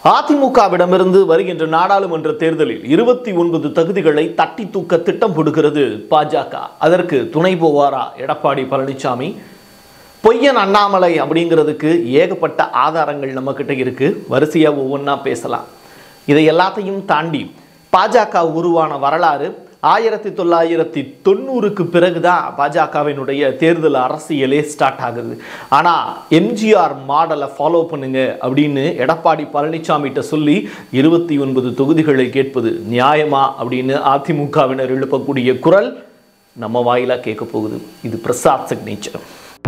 அதிமுகவிடமிருந்து வருகின்ற நாடாளுமன்ற தேர்தலில் இருபத்தி ஒன்பது தகுதிகளை தட்டி தூக்க திட்டம் போடுகிறது பாஜக அதற்கு துணை போவாரா எடப்பாடி பழனிசாமி பொய்யன் அண்ணாமலை அப்படிங்கிறதுக்கு ஏகப்பட்ட ஆதாரங்கள் நம்மக்கிட்ட இருக்கு வரிசையா ஒவ்வொன்றா பேசலாம் இதை எல்லாத்தையும் தாண்டி பாஜக உருவான வரலாறு ஆயிரத்தி தொள்ளாயிரத்தி தொண்ணூறுக்கு பிறகுதான் பாஜகவினுடைய தேர்தல் அரசியலே ஸ்டார்ட் ஆகுது ஆனால் எம்ஜிஆர் மாடலை ஃபாலோ பண்ணுங்க அப்படின்னு எடப்பாடி பழனிசாமிகிட்ட சொல்லி இருபத்தி ஒன்பது தொகுதிகளை கேட்பது நியாயமா அப்படின்னு அதிமுகவினர் எழுப்பக்கூடிய குரல் நம்ம வாயிலாக கேட்க போகுது இது பிரசாத் சிக்னேச்சர்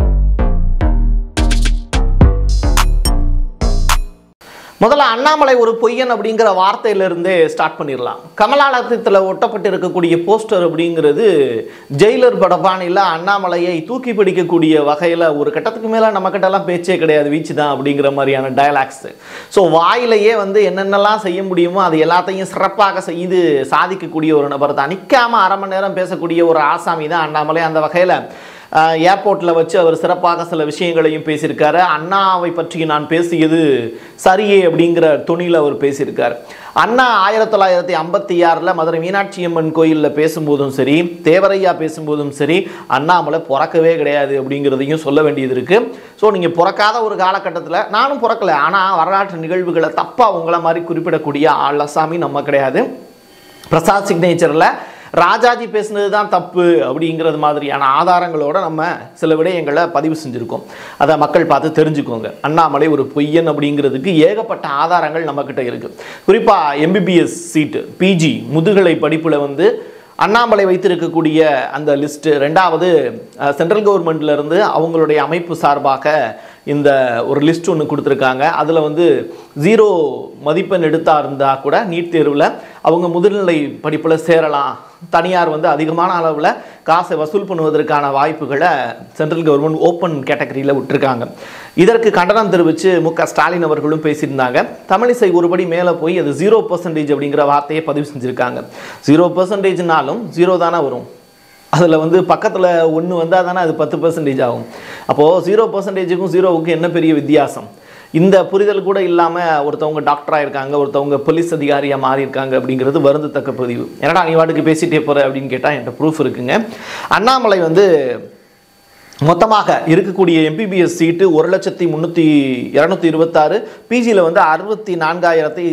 முதல்ல அண்ணாமலை ஒரு பொய்யன் அப்படிங்கிற வார்த்தையிலிருந்தே ஸ்டார்ட் பண்ணிடலாம் கமலாலயத்தில் ஒட்டப்பட்டு இருக்கக்கூடிய போஸ்டர் அப்படிங்கிறது ஜெயிலர் படபாணியில் அண்ணாமலையை தூக்கி பிடிக்கக்கூடிய வகையில் ஒரு கட்டத்துக்கு மேலே நம்மக்கிட்டலாம் பேச்சே கிடையாது வீச்சு தான் அப்படிங்கிற மாதிரியான டயலாக்ஸ் ஸோ வாயிலேயே வந்து என்னென்னலாம் செய்ய முடியுமோ அது எல்லாத்தையும் சிறப்பாக செய்து சாதிக்கக்கூடிய ஒரு நபர் தான் நிற்காமல் அரை மணி நேரம் பேசக்கூடிய ஒரு ஆசாமி தான் அண்ணாமலை அந்த வகையில் ஏர்போர்ட்டில் வச்சு அவர் சிறப்பாக சில விஷயங்களையும் பேசியிருக்காரு அண்ணாவை பற்றி நான் பேசியது சரியே அப்படிங்கிற துணியில் அவர் பேசியிருக்கார் அண்ணா ஆயிரத்தி தொள்ளாயிரத்தி ஐம்பத்தி ஆறில் மதுரை மீனாட்சி அம்மன் கோயிலில் பேசும்போதும் சரி தேவரையா பேசும்போதும் சரி அண்ணாமலை பிறக்கவே கிடையாது அப்படிங்கிறதையும் சொல்ல வேண்டியது இருக்குது ஸோ நீங்கள் பிறக்காத ஒரு காலகட்டத்தில் நானும் பிறக்கல ஆனால் வரலாற்று நிகழ்வுகளை தப்பாக உங்களை மாதிரி குறிப்பிடக்கூடிய ஆளசாமி நம்ம கிடையாது பிரசாத் சிக்னேச்சரில் ராஜாஜி பேசுனது தான் தப்பு அப்படிங்கிறது மாதிரியான ஆதாரங்களோட நம்ம சில விடயங்களை பதிவு செஞ்சுருக்கோம் அதை மக்கள் பார்த்து தெரிஞ்சுக்கோங்க அண்ணாமலை ஒரு பொய்யன் அப்படிங்கிறதுக்கு ஏகப்பட்ட ஆதாரங்கள் நம்மக்கிட்ட இருக்குது குறிப்பாக எம்பிபிஎஸ் சீட்டு பிஜி முதுகலை படிப்பில் வந்து அண்ணாமலை வைத்திருக்கக்கூடிய அந்த லிஸ்ட்டு ரெண்டாவது அஹ், சென்ட்ரல் கவர்மெண்ட்ல இருந்து அவங்களுடைய அமைப்பு சார்பாக இந்த ஒரு லிஸ்ட் ஒன்று கொடுத்துருக்காங்க அதில் வந்து ஜீரோ மதிப்பெண் எடுத்தா இருந்தால் கூட நீட் தேர்வில் அவங்க முதுநிலை படிப்பில் சேரலாம் தனியார் வந்து அதிகமான அளவில் காசை வசூல் பண்ணுவதற்கான வாய்ப்புகளை சென்ட்ரல் கவர்மெண்ட் ஓப்பன் கேட்டகரியில் விட்டுருக்காங்க இதற்கு கண்டனம் தெரிவித்து மு க ஸ்டாலின் அவர்களும் பேசியிருந்தாங்க தமிழிசை ஒருபடி மேலே போய் அது ஜீரோ பர்சன்டேஜ் அப்படிங்கிற வார்த்தையை பதிவு செஞ்சுருக்காங்க ஜீரோ பர்சன்டேஜ்னாலும் ஜீரோ தானே வரும் அதில் வந்து பக்கத்தில் ஒன்று வந்தால் தானே அது பத்து பர்சன்டேஜ் ஆகும் அப்போது ஜீரோ பர்சன்டேஜுக்கும் ஜீரோவுக்கும் என்ன பெரிய வித்தியாசம் இந்த புரிதல் கூட இல்லாமல் ஒருத்தவங்க டாக்டராக இருக்காங்க ஒருத்தவங்க போலீஸ் அதிகாரியாக மாறி இருக்காங்க அப்படிங்கிறது வருந்தத்தக்க பதிவு என்னடா நீ வாட்டுக்கு பேசிட்டே போகிற அப்படின்னு கேட்டால் என்கிட்ட ப்ரூஃப் இருக்குங்க அண்ணாமலை வந்து மொத்தமாக இருக்கக்கூடிய எம்பிபிஎஸ் சீட்டு ஒரு லட்சத்தி முந்நூற்றி இரநூத்தி இருபத்தாறு பிஜியில் வந்து அறுபத்தி நான்காயிரத்தி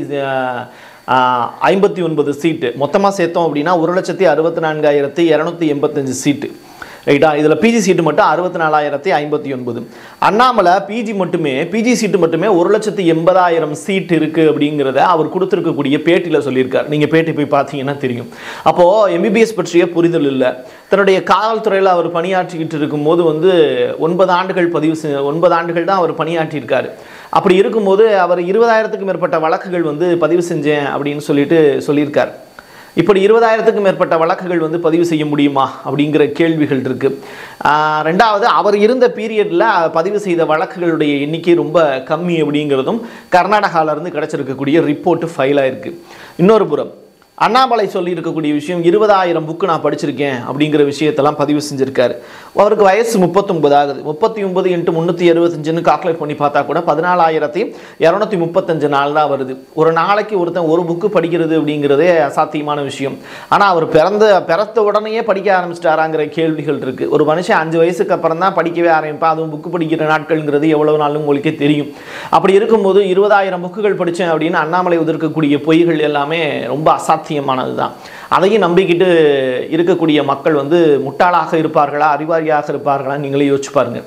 ஐம்பத்தி ஒன்பது சீட்டு மொத்தமாக சேர்த்தோம் அப்படின்னா ஒரு லட்சத்தி அறுபத்தி நான்காயிரத்தி இரநூத்தி எண்பத்தஞ்சு சீட்டு ரைட்டா இதில் பிஜி சீட்டு மட்டும் அறுபத்தி நாலாயிரத்தி ஐம்பத்தி ஒன்பது அண்ணாமலை பிஜி மட்டுமே பிஜி சீட்டு மட்டுமே ஒரு லட்சத்தி எண்பதாயிரம் சீட் இருக்குது அப்படிங்கிறத அவர் கொடுத்துருக்கக்கூடிய பேட்டியில் சொல்லியிருக்கார் நீங்கள் பேட்டி போய் பார்த்தீங்கன்னா தெரியும் அப்போது எம்பிபிஎஸ் பற்றிய புரிதல் இல்லை தன்னுடைய காவல்துறையில் அவர் பணியாற்றிக்கிட்டு இருக்கும்போது வந்து ஒன்பது ஆண்டுகள் பதிவு செ- ஒன்பது ஆண்டுகள் தான் அவர் பணியாற்றியிருக்காரு அப்படி இருக்கும்போது அவர் இருபதாயிரத்துக்கும் மேற்பட்ட வழக்குகள் வந்து பதிவு செஞ்சேன் அப்படின்னு சொல்லிட்டு சொல்லியிருக்கார் இப்படி இருபதாயிரத்துக்கும் மேற்பட்ட வழக்குகள் வந்து பதிவு செய்ய முடியுமா அப்படிங்கிற கேள்விகள் இருக்கு ஆஹ் ரெண்டாவது அவர் இருந்த பீரியடில் பதிவு செய்த வழக்குகளுடைய எண்ணிக்கை ரொம்ப கம்மி அப்படிங்கிறதும் கர்நாடகால இருந்து கிடைச்சிருக்கக்கூடிய ரிப்போர்ட் ஃபைல் ஆயிருக்கு இன்னொரு புறம் அண்ணாமலை சொல்லி இருக்கக்கூடிய விஷயம் இருபதாயிரம் புக்கு நான் படிச்சிருக்கேன் அப்படிங்கிற விஷயத்தெல்லாம் பதிவு செஞ்சிருக்காரு அவருக்கு வயசு முப்பத்தொன்பது ஆகுது முப்பத்தி ஒன்பது இன்ட்டு முந்நூற்றி எழுபத்தஞ்சுன்னு கால்குலேட் பண்ணி பார்த்தா கூட பதினாலாயிரத்தி இரநூத்தி முப்பத்தஞ்சு நாள் தான் வருது ஒரு நாளைக்கு ஒருத்தன் ஒரு புக்கு படிக்கிறது அப்படிங்கிறதே அசாத்தியமான விஷயம் ஆனால் அவர் பிறந்த பிறந்த உடனேயே படிக்க ஆரம்பிச்சிட்டாராங்கிற கேள்விகள் இருக்குது ஒரு மனுஷன் அஞ்சு வயசுக்கு அப்புறம் தான் படிக்கவே ஆரம்பிப்பான் அதுவும் புக்கு படிக்கிற நாட்கள்ங்கிறது எவ்வளவு நாளும் உங்களுக்கே தெரியும் அப்படி இருக்கும்போது இருபதாயிரம் புக்குகள் படித்தேன் அப்படின்னு அண்ணாமலை உதிர்க்கக்கூடிய பொய்கள் எல்லாமே ரொம்ப அசாத்தியமானது தான் அதையும் நம்பிக்கிட்டு இருக்கக்கூடிய மக்கள் வந்து முட்டாளாக இருப்பார்களா அறிவாளியாக இருப்பார்களா நீங்களே யோசிச்சு பாருங்க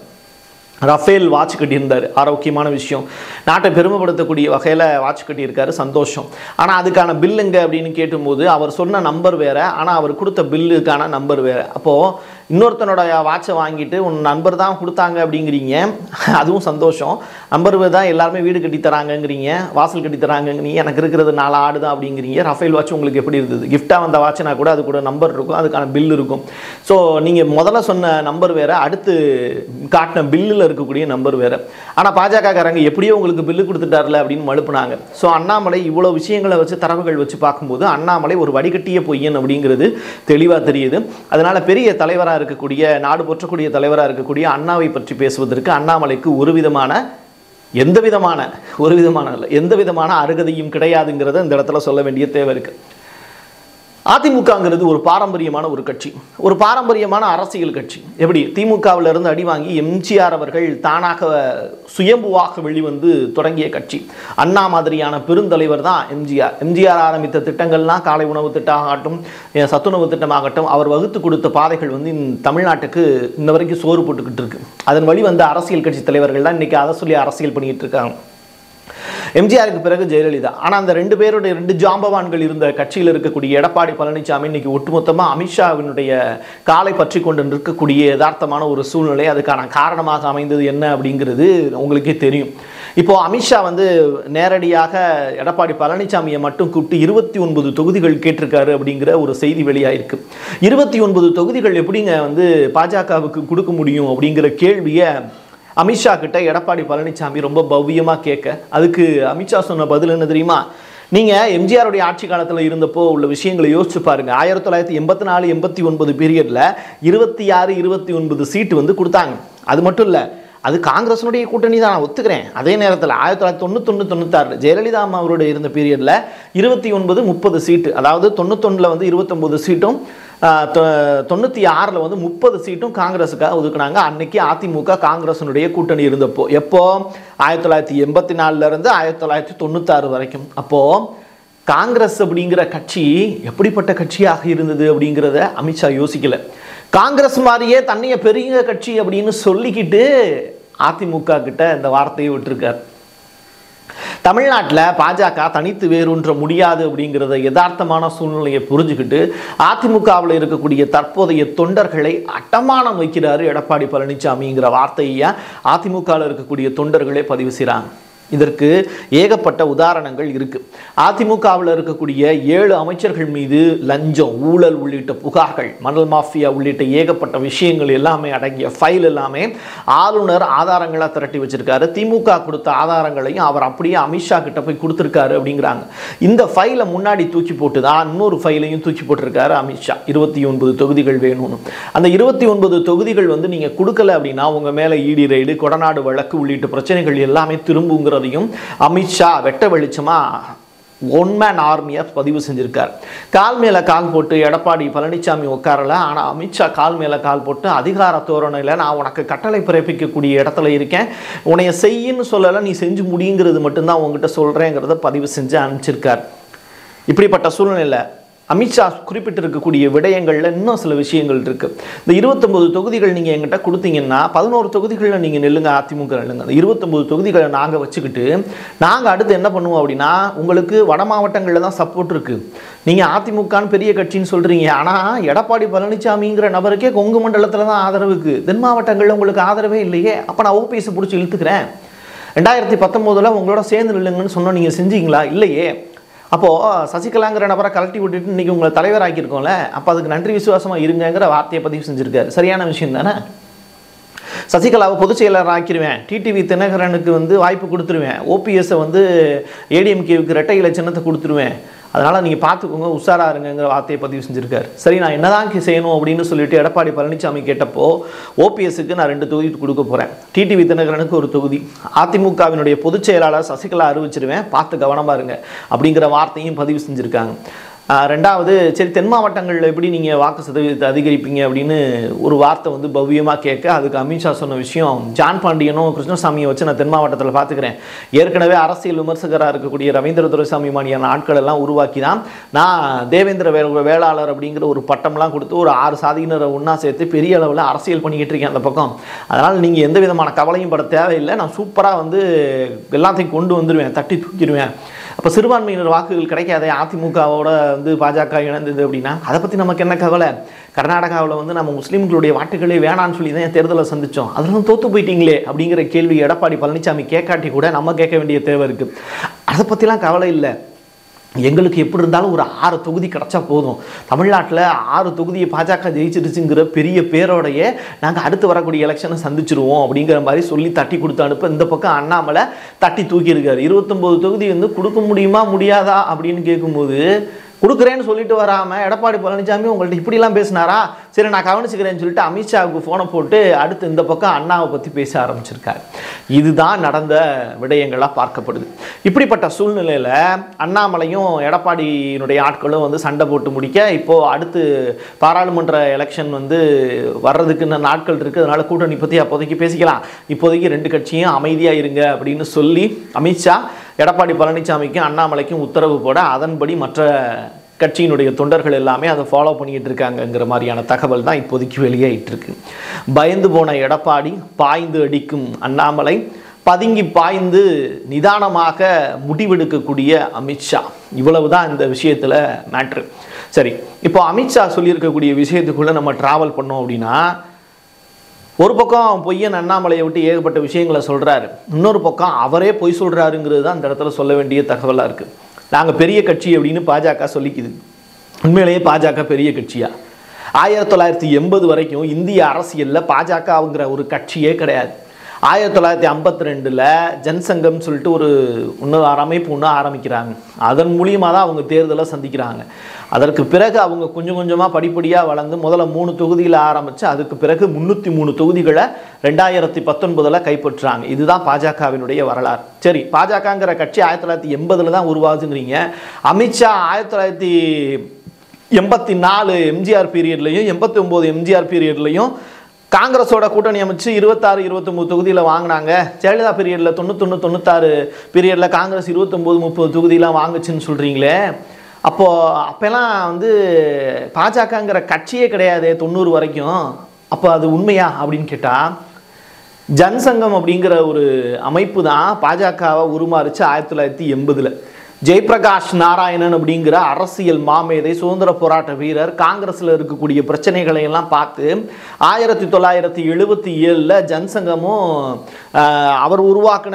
ரஃபேல் வாட்ச் கட்டியிருந்தார் ஆரோக்கியமான விஷயம் நாட்டை பெருமைப்படுத்தக்கூடிய வகையில் வாட்ச் கட்டியிருக்காரு சந்தோஷம் ஆனால் அதுக்கான பில் எங்க அப்படின்னு கேட்டும்போது அவர் சொன்ன நம்பர் வேற ஆனால் அவர் கொடுத்த பில்லுக்கான நம்பர் வேற அப்போது இன்னொருத்தனோட வாட்சை வாங்கிட்டு உன் நண்பர் தான் கொடுத்தாங்க அப்படிங்கிறீங்க அதுவும் சந்தோஷம் நம்பர் தான் எல்லாருமே வீடு கட்டி தராங்கங்கிறீங்க வாசல் கட்டி தராங்கங்கிறீங்க எனக்கு இருக்கிறது நாலு ஆடு தான் அப்படிங்கிறீங்க ரஃபேல் வாட்ச் உங்களுக்கு எப்படி இருந்தது கிஃப்டாக வந்த வாட்ச்னா கூட அது கூட நம்பர் இருக்கும் அதுக்கான பில் இருக்கும் ஸோ நீங்கள் முதல்ல சொன்ன நம்பர் வேற அடுத்து காட்டின பில்லில் இருக்கக்கூடிய நம்பர் வேற ஆனால் பாஜகக்காரங்க எப்படியோ உங்களுக்கு பில்லு கொடுத்துட்டார்ல அப்படின்னு மழுப்புனாங்க ஸோ அண்ணாமலை இவ்வளோ விஷயங்களை வச்சு தரவுகள் வச்சு பார்க்கும்போது அண்ணாமலை ஒரு வடிகட்டிய பொய்யன் அப்படிங்கிறது தெளிவாக தெரியுது அதனால பெரிய தலைவராக இருக்கக்கூடிய நாடு போற்றக்கூடிய தலைவராக இருக்கக்கூடிய அண்ணாவை பற்றி பேசுவதற்கு அண்ணாமலைக்கு ஒரு விதமான எந்த விதமான ஒரு விதமான இல்லை எந்த விதமான அருகதையும் கிடையாதுங்கிறத இந்த இடத்துல சொல்ல வேண்டிய தேவை இருக்கு அதிமுகங்கிறது ஒரு பாரம்பரியமான ஒரு கட்சி ஒரு பாரம்பரியமான அரசியல் கட்சி எப்படி திமுகவில் இருந்து அடி வாங்கி எம்ஜிஆர் அவர்கள் தானாக சுயம்புவாக வெளிவந்து தொடங்கிய கட்சி அண்ணா மாதிரியான பெருந்தலைவர் தான் எம்ஜிஆர் எம்ஜிஆர் ஆரம்பித்த திட்டங்கள்லாம் காலை உணவு திட்டமாகட்டும் அஹ் சத்துணவு திட்டமாகட்டும் அவர் வகுத்து கொடுத்த பாதைகள் வந்து இந்த தமிழ்நாட்டுக்கு இன்ன வரைக்கும் சோறு போட்டுக்கிட்டு இருக்கு அதன் வழி வந்த அரசியல் கட்சி தலைவர்கள் தான் இன்னைக்கு அதை சொல்லி அரசியல் பண்ணிட்டு இருக்காங்க எம்ஜிஆருக்கு பிறகு ஜெயலலிதா ஆனால் அந்த ரெண்டு பேருடைய ரெண்டு ஜாம்பவான்கள் இருந்த கட்சியில் இருக்கக்கூடிய எடப்பாடி பழனிசாமி இன்னைக்கு ஒட்டுமொத்தமாக அமித்ஷாவினுடைய காலை பற்றி கொண்டு நிற்கக்கூடிய யதார்த்தமான ஒரு சூழ்நிலை அதுக்கான காரணமாக அமைந்தது என்ன அப்படிங்கிறது உங்களுக்கே தெரியும் இப்போ அமித்ஷா வந்து நேரடியாக எடப்பாடி பழனிசாமியை மட்டும் கூப்பிட்டு இருபத்தி ஒன்பது தொகுதிகள் கேட்டிருக்காரு அப்படிங்கிற ஒரு செய்தி வெளியாயிருக்கு இருபத்தி ஒன்பது தொகுதிகள் எப்படிங்க வந்து பாஜகவுக்கு கொடுக்க முடியும் அப்படிங்கிற கேள்வியை அமித்ஷா கிட்ட எடப்பாடி பழனிசாமி ரொம்ப பவ்யமா கேட்க அதுக்கு அமித்ஷா சொன்ன பதில் என்ன தெரியுமா நீங்க எம்ஜிஆருடைய ஆட்சி காலத்துல இருந்தப்போ உள்ள விஷயங்களை யோசிச்சு பாருங்க ஆயிரத்தி தொள்ளாயிரத்தி எண்பத்தி நாலு எண்பத்தி ஒன்பது பீரியட்ல இருபத்தி ஆறு இருபத்தி ஒன்பது சீட்டு வந்து கொடுத்தாங்க அது மட்டும் இல்ல அது காங்கிரஸினுடைய கூட்டணி தான் நான் ஒத்துக்கிறேன் அதே நேரத்தில் ஆயிரத்தி தொள்ளாயிரத்தி தொண்ணூத்தொன்று தொண்ணூத்தாறு ஜெயலலிதா அம்மா அவரோட இருந்த பீரியடில் இருபத்தி ஒன்பது முப்பது சீட்டு அதாவது தொண்ணூத்தொன்னில் வந்து இருபத்தொம்போது சீட்டும் ஆஹ் தொ- தொண்ணூற்றி ஆறில் வந்து முப்பது சீட்டும் காங்கிரஸுக்காக ஒதுக்குனாங்க அன்னைக்கு அதிமுக காங்கிரஸினுடைய கூட்டணி இருந்தப்போ எப்போ ஆயிரத்தி தொள்ளாயிரத்தி எண்பத்தி நாலுலேருந்து ஆயிரத்தி தொள்ளாயிரத்தி தொண்ணூத்தாறு வரைக்கும் அப்போது காங்கிரஸ் அப்படிங்கிற கட்சி எப்படிப்பட்ட கட்சியாக இருந்தது அப்படிங்கிறத அமித்ஷா யோசிக்கல காங்கிரஸ் மாதிரியே தன்னைய பெரிய கட்சி அப்படின்னு சொல்லிக்கிட்டு அதிமுக கிட்ட இந்த வார்த்தையை விட்டுருக்கார் தமிழ்நாட்டில் பாஜக தனித்து வேரூன்ற முடியாது அப்படிங்கிறத யதார்த்தமான சூழ்நிலையை புரிஞ்சுக்கிட்டு அதிமுகவில் இருக்கக்கூடிய தற்போதைய தொண்டர்களை அட்டமானம் வைக்கிறாரு எடப்பாடி பழனிசாமிங்கிற வார்த்தையை அதிமுகவில் இருக்கக்கூடிய தொண்டர்களே பதிவு செய்கிறாங்க இதற்கு ஏகப்பட்ட உதாரணங்கள் இருக்கு அதிமுகவில் இருக்கக்கூடிய ஏழு அமைச்சர்கள் மீது லஞ்சம் ஊழல் உள்ளிட்ட புகார்கள் மணல் மாஃபியா உள்ளிட்ட ஏகப்பட்ட விஷயங்கள் எல்லாமே அடங்கிய ஃபைல் எல்லாமே ஆளுநர் ஆதாரங்களா திரட்டி வச்சிருக்காரு திமுக கொடுத்த ஆதாரங்களையும் அவர் அப்படியே அமித்ஷா கிட்ட போய் கொடுத்துருக்காரு அப்படிங்கிறாங்க இந்த ஃபைலை முன்னாடி தூக்கி போட்டு தான் இன்னொரு ஃபைலையும் தூக்கி போட்டிருக்காரு அமித்ஷா இருபத்தி ஒன்பது தொகுதிகள் வேணும்னு அந்த இருபத்தி ஒன்பது தொகுதிகள் வந்து நீங்க கொடுக்கல அப்படின்னா உங்க மேல ஈடி ரைடு கொடநாடு வழக்கு உள்ளிட்ட பிரச்சனைகள் எல்லாமே திரும்புங்கிறதையும் அமித்ஷா வெட்ட வெளிச்சமா ஒன் மேன் ஆர்மியை பதிவு செஞ்சிருக்கார் கால் மேலே கால் போட்டு எடப்பாடி பழனிசாமி உட்காரல ஆனால் அமித்ஷா கால் மேலே கால் போட்டு அதிகார தோரணையில் நான் உனக்கு கட்டளை பிறப்பிக்கக்கூடிய இடத்துல இருக்கேன் உன்னைய செய்யின்னு சொல்லலை நீ செஞ்சு முடியுங்கிறது மட்டும்தான் உங்ககிட்ட சொல்கிறேங்கிறத பதிவு செஞ்சு அனுப்பிச்சிருக்கார் இப்படிப்பட்ட சூழ்நிலை அமித்ஷா குறிப்பிட்டிருக்கக்கூடிய விடயங்களில் இன்னும் சில விஷயங்கள் இருக்கு இந்த இருபத்தொன்பது தொகுதிகள் நீங்கள் எங்கிட்ட கொடுத்தீங்கன்னா பதினோரு தொகுதிகளில் நீங்கள் நெல்லுங்க அதிமுக நெல்லுங்க அந்த இருபத்தொன்பது தொகுதிகளை நாங்கள் வச்சுக்கிட்டு நாங்கள் அடுத்து என்ன பண்ணுவோம் அப்படின்னா உங்களுக்கு வட மாவட்டங்களில் தான் சப்போர்ட் இருக்கு நீங்கள் அதிமுகன்னு பெரிய கட்சின்னு சொல்கிறீங்க ஆனால் எடப்பாடி பழனிசாமிங்கிற நபருக்கே கொங்கு மண்டலத்தில் தான் ஆதரவுக்கு தென் மாவட்டங்களில் உங்களுக்கு ஆதரவே இல்லையே அப்போ நான் ஓபிஎஸ் பிடிச்சி இழுத்துக்கிறேன் ரெண்டாயிரத்தி பத்தொம்போதில் உங்களோட சேர்ந்து நில்லுங்கன்னு சொன்னோம் நீங்கள் செஞ்சீங்களா இல்லையே அப்போது சசிகலாங்கிற நபரை கலட்டி விட்டுட்டு இன்றைக்கி உங்களை தலைவராக்கியிருக்கோம்ல அப்போ அதுக்கு நன்றி விசுவாசமாக இருங்கங்கிற வார்த்தையை பதிவு செஞ்சுருக்காரு சரியான விஷயம் தானே சசிகலாவை பொதுச் செயலர் ஆக்கிடுவேன் டிடிவி தினகரனுக்கு வந்து வாய்ப்பு கொடுத்துருவேன் ஓபிஎஸ்ஸை வந்து ஏடிஎம்கேவுக்கு ரெட்டை இலை சின்னத்தை கொடுத்துருவேன் அதனால் நீங்கள் பார்த்துக்கோங்க உஷாரா இருங்கங்கிற வார்த்தையை பதிவு செஞ்சுருக்காரு சரி நான் என்னதான் கே- செய்யணும் அப்படின்னு சொல்லிட்டு எடப்பாடி பழனிசாமி கேட்டப்போ ஓபிஎஸ்க்கு நான் ரெண்டு தொகுதி கொடுக்க போகிறேன் டிடிவி தினகரனுக்கு ஒரு தொகுதி அதிமுகவினுடைய பொதுச் செயலாளர் சசிகலா அறிவிச்சிருவேன் பார்த்து கவனமா இருங்க அப்படிங்கிற வார்த்தையும் பதிவு செஞ்சுருக்காங்க ஆஹ் ரெண்டாவது சரி தென் மாவட்டங்களில் எப்படி நீங்கள் வாக்கு சதவீதத்தை அதிகரிப்பீங்க அப்படின்னு ஒரு வார்த்தை வந்து பவ்யமாக கேட்க அதுக்கு அமித்ஷா சொன்ன விஷயம் ஜான் பாண்டியனும் கிருஷ்ணசாமியை வச்சு நான் தென் மாவட்டத்தில் பார்த்துக்கிறேன் ஏற்கனவே அரசியல் விமர்சகராக இருக்கக்கூடிய ரவீந்திர துரைசாமி மாதிரியான ஆட்கள் எல்லாம் உருவாக்கி தான் நான் தேவேந்திர வே வேளாளர் அப்படிங்கிற ஒரு பட்டம்லாம் கொடுத்து ஒரு ஆறு சாதியினரை ஒன்றா சேர்த்து பெரிய அளவில் அரசியல் பண்ணிக்கிட்டு இருக்கேன் அந்த பக்கம் அதனால் நீங்கள் எந்த விதமான கவலையும் பட தேவையில்லை நான் சூப்பராக வந்து எல்லாத்தையும் கொண்டு வந்துடுவேன் தட்டி தூக்கிடுவேன் அப்போ சிறுபான்மையினர் வாக்குகள் கிடைக்காதே அதிமுகவோட வந்து பாஜக இணைந்தது அப்படின்னா அதை பற்றி நமக்கு என்ன கவலை கர்நாடகாவில் வந்து நம்ம முஸ்லீம்களுடைய வாக்குகளே வேணான்னு சொல்லி தான் தேர்தலை சந்திச்சோம் அதெல்லாம் தோத்து போயிட்டீங்களே அப்படிங்கிற கேள்வி எடப்பாடி பழனிசாமி கேட்காட்டி கூட நம்ம கேட்க வேண்டிய தேவை இருக்குது அதை பற்றிலாம் கவலை இல்லை எங்களுக்கு எப்படி இருந்தாலும் ஒரு ஆறு தொகுதி கிடச்சா போதும் தமிழ்நாட்டில் ஆறு தொகுதியை பாஜக ஜெயிச்சிருச்சுங்கிற பெரிய பேரோடைய நாங்கள் அடுத்து வரக்கூடிய எலெக்ஷனை சந்திச்சிருவோம் அப்படிங்கிற மாதிரி சொல்லி தட்டி கொடுத்து அனுப்ப இந்த பக்கம் அண்ணாமலை தட்டி தூக்கியிருக்காரு இருபத்தொம்போது தொகுதி வந்து கொடுக்க முடியுமா முடியாதா அப்படின்னு கேட்கும்போது கொடுக்குறேன்னு சொல்லிட்டு வராமல் எடப்பாடி பழனிசாமி உங்கள்ட்ட இப்படிலாம் பேசினாரா சரி நான் கவனிச்சுக்கிறேன்னு சொல்லிட்டு அமித்ஷாவுக்கு ஃபோனை போட்டு அடுத்து இந்த பக்கம் அண்ணாவை பற்றி பேச ஆரம்பிச்சிருக்காரு இதுதான் நடந்த விடயங்களாக பார்க்கப்படுது இப்படிப்பட்ட சூழ்நிலையில் அண்ணாமலையும் எடப்பாடியினுடைய ஆட்களும் வந்து சண்டை போட்டு முடிக்க இப்போது அடுத்து பாராளுமன்ற எலெக்ஷன் வந்து வர்றதுக்கு இன்னும் நாட்கள் இருக்குது அதனால் கூட்டணி பற்றி அப்போதைக்கு பேசிக்கலாம் இப்போதைக்கு ரெண்டு கட்சியும் அமைதியாக இருங்க அப்படின்னு சொல்லி அமித்ஷா எடப்பாடி பழனிசாமிக்கும் அண்ணாமலைக்கும் உத்தரவு போட அதன்படி மற்ற கட்சியினுடைய தொண்டர்கள் எல்லாமே அதை ஃபாலோ பண்ணிக்கிட்டு இருக்காங்கங்கிற மாதிரியான தகவல் தான் இப்போதைக்கு வெளியாயிட்டு இருக்கு பயந்து போன எடப்பாடி பாய்ந்து அடிக்கும் அண்ணாமலை பதுங்கி பாய்ந்து நிதானமாக முடிவெடுக்கக்கூடிய அமித்ஷா இவ்வளவு தான் இந்த விஷயத்தில் மேட்ரு சரி இப்போ அமித்ஷா சொல்லியிருக்கக்கூடிய விஷயத்துக்குள்ளே நம்ம ட்ராவல் பண்ணோம் அப்படின்னா ஒரு பக்கம் பொய்யன் அண்ணாமலையை விட்டு ஏகப்பட்ட விஷயங்களை சொல்கிறாரு இன்னொரு பக்கம் அவரே பொய் சொல்கிறாருங்கிறது தான் அந்த இடத்துல சொல்ல வேண்டிய தகவலாக இருக்குது நாங்கள் பெரிய கட்சி அப்படின்னு பாஜக சொல்லிக்குது உண்மையிலேயே பாஜக பெரிய கட்சியா ஆயிரத்தி தொள்ளாயிரத்தி எண்பது வரைக்கும் இந்திய அரசியலில் பாஜகங்கிற ஒரு கட்சியே கிடையாது ஆயிரத்தி தொள்ளாயிரத்தி ஐம்பத்தி ரெண்டில் ஜன்சங்கம் சொல்லிட்டு ஒரு இன்னொரு அமைப்பு ஒன்று ஆரம்பிக்கிறாங்க அதன் மூலியமாக தான் அவங்க தேர்தலை சந்திக்கிறாங்க அதற்கு பிறகு அவங்க கொஞ்சம் கொஞ்சமாக படிப்படியாக வளர்ந்து முதல்ல மூணு தொகுதியில் ஆரம்பித்து அதுக்கு பிறகு முந்நூற்றி மூணு தொகுதிகளை ரெண்டாயிரத்தி பத்தொன்பதில் கைப்பற்றுறாங்க இதுதான் பாஜகவினுடைய வரலாறு சரி பாஜகங்கிற கட்சி ஆயிரத்தி தொள்ளாயிரத்தி எண்பதில் தான் உருவாகுதுங்கிறீங்க அமித்ஷா ஆயிரத்தி தொள்ளாயிரத்தி எண்பத்தி நாலு எம்ஜிஆர் பீரியட்லையும் எண்பத்தி ஒம்பது எம்ஜிஆர் பீரியட்லையும் காங்கிரஸோட கூட்டணி அமைச்சு இருபத்தாறு இருபத்தொம்பது தொகுதியில் வாங்கினாங்க ஜெயலலிதா பீரியடில் தொண்ணூத்தொன்று தொண்ணூத்தாறு பீரியடில் காங்கிரஸ் இருபத்தொம்போது முப்பது தொகுதியெலாம் வாங்குச்சுன்னு சொல்கிறீங்களே அப்போது அப்போல்லாம் வந்து பாஜகங்கிற கட்சியே கிடையாது தொண்ணூறு வரைக்கும் அப்போ அது உண்மையா அப்படின்னு கேட்டால் ஜன்சங்கம் அப்படிங்கிற ஒரு அமைப்பு தான் பாஜகவை உருமாறுச்சு ஆயிரத்தி தொள்ளாயிரத்தி எண்பதில் ஜெயபிரகாஷ் நாராயணன் அப்படிங்கிற அரசியல் மாமேதை சுதந்திர போராட்ட வீரர் காங்கிரஸில் இருக்கக்கூடிய பிரச்சனைகளை எல்லாம் பார்த்து ஆயிரத்தி தொள்ளாயிரத்தி எழுபத்தி ஏழில் ஜனசங்கமும் ஆஹ், அவர் உருவாக்கின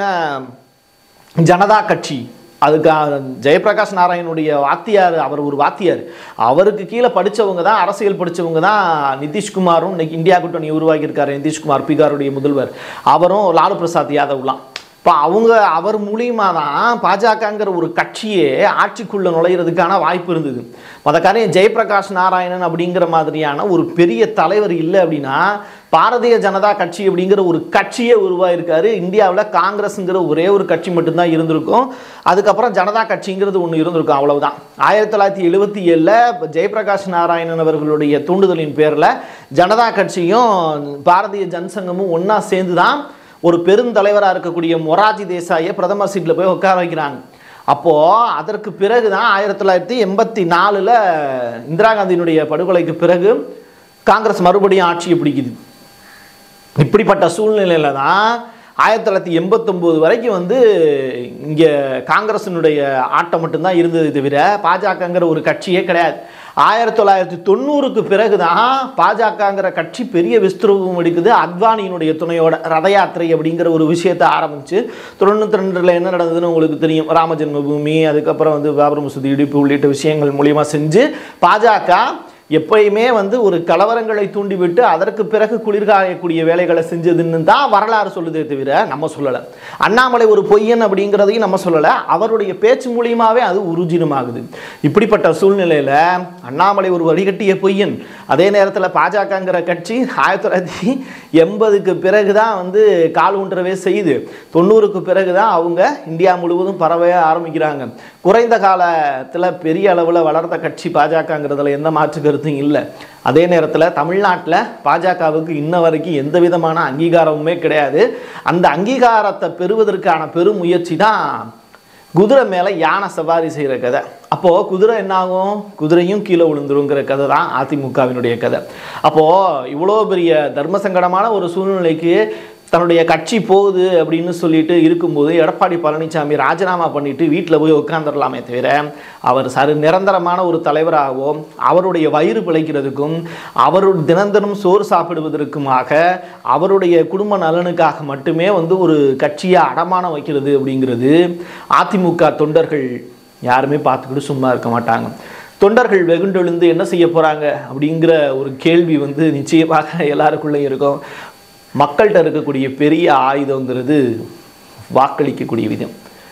ஜனதா கட்சி அதுக்கு அஹ், ஜெயபிரகாஷ் நாராயணுடைய வாத்தியார் அவர் ஒரு வாத்தியார் அவருக்கு கீழே படிச்சவங்க தான் அரசியல் படிச்சவங்க தான் நிதிஷ்குமாரும் இன்னைக்கு இந்தியா கூட்டணி உருவாக்கியிருக்காரு நிதிஷ்குமார் பீகாருடைய முதல்வர் அவரும் லாலு பிரசாத் யாதவ்லாம் இப்போ அவங்க அவர் மூலியமாக தான் பாஜகங்கிற ஒரு கட்சியே ஆட்சிக்குள்ளே நுழையிறதுக்கான வாய்ப்பு இருந்தது மொதக்காரையும் ஜெயபிரகாஷ் நாராயணன் அப்படிங்கிற மாதிரியான ஒரு பெரிய தலைவர் இல்லை அப்படின்னா பாரதிய ஜனதா கட்சி அப்படிங்கிற ஒரு கட்சியே உருவாயிருக்காரு இந்தியாவில் காங்கிரஸுங்கிற ஒரே ஒரு கட்சி மட்டும்தான் இருந்திருக்கும் அதுக்கப்புறம் ஜனதா கட்சிங்கிறது ஒன்று இருந்திருக்கும் அவ்வளவுதான் ஆயிரத்தி தொள்ளாயிரத்தி எழுபத்தி ஏழில் ஜெயபிரகாஷ் நாராயணன் அவர்களுடைய தூண்டுதலின் பேரில் ஜனதா கட்சியும் பாரதிய ஜனசங்கமும் ஒன்றா சேர்ந்து தான் ஒரு பெருந்தலைவராக இருக்கக்கூடிய மொராஜி தேசாயை பிரதமர் சீட்டில் போய் உட்கார வைக்கிறாங்க அப்போது அதற்கு பிறகு தான் ஆயிரத்தி தொள்ளாயிரத்தி எண்பத்தி நாலில் இந்திரா காந்தியினுடைய படுகொலைக்கு பிறகு காங்கிரஸ் மறுபடியும் ஆட்சியை பிடிக்குது இப்படிப்பட்ட சூழ்நிலையில தான் ஆயிரத்தி தொள்ளாயிரத்தி எண்பத்தொம்போது வரைக்கும் வந்து இங்கே காங்கிரஸினுடைய ஆட்டம் மட்டும்தான் இருந்தது தவிர பாஜகங்கிற ஒரு கட்சியே கிடையாது ஆயிரத்தி தொள்ளாயிரத்தி தொண்ணூறுக்கு பிறகு தான் பாஜகங்கிற கட்சி பெரிய விஸ்திரூபம் எடுக்குது அத்வானியினுடைய துணையோட ரத யாத்திரை அப்படிங்கிற ஒரு விஷயத்தை ஆரம்பிச்சு தொண்ணூற்றி ரெண்டில் என்ன நடந்ததுன்னு உங்களுக்கு தெரியும் ராம ஜென்மபூமி அதுக்கப்புறம் வந்து பாபர் மசூதி இடிப்பு உள்ளிட்ட விஷயங்கள் மூலியமா செஞ்சு பாஜக எப்பயுமே வந்து ஒரு கலவரங்களை தூண்டிவிட்டு அதற்கு பிறகு குளிர்காயக்கூடிய வேலைகளை செஞ்சதுன்னு தான் வரலாறு சொல்லுதே தவிர நம்ம சொல்லலை அண்ணாமலை ஒரு பொய்யன் அப்படிங்கிறதையும் நம்ம சொல்லலை அவருடைய பேச்சு மூலியமாகவே அது உருஜினமாகுது இப்படிப்பட்ட சூழ்நிலையில் அண்ணாமலை ஒரு வடிகட்டிய பொய்யன் அதே நேரத்தில் பாஜகங்கிற கட்சி ஆயிரத்தி தொள்ளாயிரத்தி எண்பதுக்கு பிறகு தான் வந்து கால் ஊன்றவே செய்யுது தொண்ணூறுக்கு பிறகு தான் அவங்க இந்தியா முழுவதும் பரவ ஆரம்பிக்கிறாங்க குறைந்த காலத்தில் பெரிய அளவில் வளர்ந்த கட்சி பாஜகங்கிறதுல எந்த மாற்று கருத்தும் இல்லை அதே நேரத்தில் தமிழ்நாட்டில் பாஜகவுக்கு இன்ன வரைக்கும் எந்த விதமான அங்கீகாரமுமே கிடையாது அந்த அங்கீகாரத்தை பெறுவதற்கான பெரும் முயற்சி தான் குதிரை மேலே யானை சவாரி செய்கிற கதை அப்போது குதிரை என்னாகும் குதிரையும் கீழே விழுந்துருங்கிற கதை தான் அதிமுகவினுடைய கதை அப்போது இவ்வளோ பெரிய தர்ம சங்கடமான ஒரு சூழ்நிலைக்கு தன்னுடைய கட்சி போகுது அப்படின்னு சொல்லிட்டு இருக்கும்போது எடப்பாடி பழனிசாமி ராஜினாமா பண்ணிட்டு வீட்டில் போய் உட்காந்துடலாமே தவிர அவர் சரு நிரந்தரமான ஒரு தலைவராகவோ அவருடைய வயிறு பிழைக்கிறதுக்கும் அவருடைய தினம் தினம் சோறு சாப்பிடுவதற்குமாக அவருடைய குடும்ப நலனுக்காக மட்டுமே வந்து ஒரு கட்சியை அடமானம் வைக்கிறது அப்படிங்கிறது அதிமுக தொண்டர்கள் யாருமே பார்த்துக்கிட்டு சும்மா இருக்க மாட்டாங்க தொண்டர்கள் வெகுண்டெழுந்து என்ன செய்ய போகிறாங்க அப்படிங்கிற ஒரு கேள்வி வந்து நிச்சயமாக எல்லாருக்குள்ளேயும் இருக்கும் மக்கள்கிட்ட இருக்கக்கூடிய பெரிய ஆயுதங்கிறது வாக்களிக்கக்கூடிய விதம்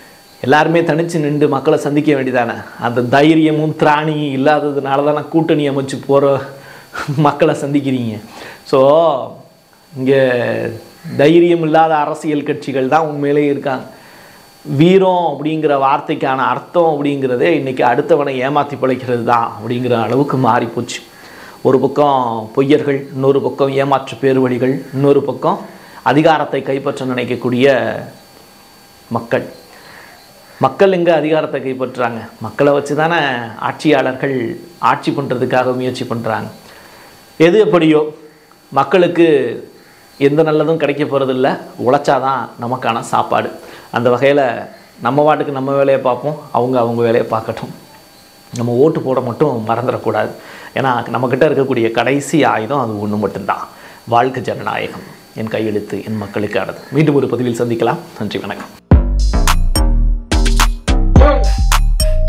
எல்லாருமே தனிச்சு நின்று மக்களை சந்திக்க வேண்டியதானே அந்த தைரியமும் திராணியும் இல்லாததுனால தானே கூட்டணி அமைச்சு போகிற மக்களை சந்திக்கிறீங்க ஸோ இங்கே தைரியம் இல்லாத அரசியல் கட்சிகள் தான் உண்மையிலேயே இருக்காங்க வீரம் அப்படிங்கிற வார்த்தைக்கான அர்த்தம் அப்படிங்கிறதே இன்றைக்கி அடுத்தவனை ஏமாற்றி பிழைக்கிறது தான் அப்படிங்கிற அளவுக்கு மாறிப்போச்சு ஒரு பக்கம் பொய்யர்கள் இன்னொரு பக்கம் ஏமாற்று பேர்வழிகள் இன்னொரு பக்கம் அதிகாரத்தை கைப்பற்ற நினைக்கக்கூடிய மக்கள் மக்கள் எங்கே அதிகாரத்தை கைப்பற்றுறாங்க மக்களை வச்சு தானே ஆட்சியாளர்கள் ஆட்சி பண்ணுறதுக்காக முயற்சி பண்ணுறாங்க எது எப்படியோ மக்களுக்கு எந்த நல்லதும் கிடைக்க போகிறதில்ல உழைச்சாதான் நமக்கான சாப்பாடு அந்த வகையில் நம்ம வாட்டுக்கு நம்ம வேலையை பார்ப்போம் அவங்க அவங்க வேலையை பார்க்கட்டும் நம்ம ஓட்டு போட மட்டும் மறந்துடக்கூடாது ஏன்னா நம்மக்கிட்ட இருக்கக்கூடிய கடைசி ஆயுதம் அது ஒன்று மட்டும்தான் வாழ்க்கை ஜனநாயகம் என் கையெழுத்து என் மக்களுக்கானது மீண்டும் ஒரு பதிவில் சந்திக்கலாம் நன்றி வணக்கம்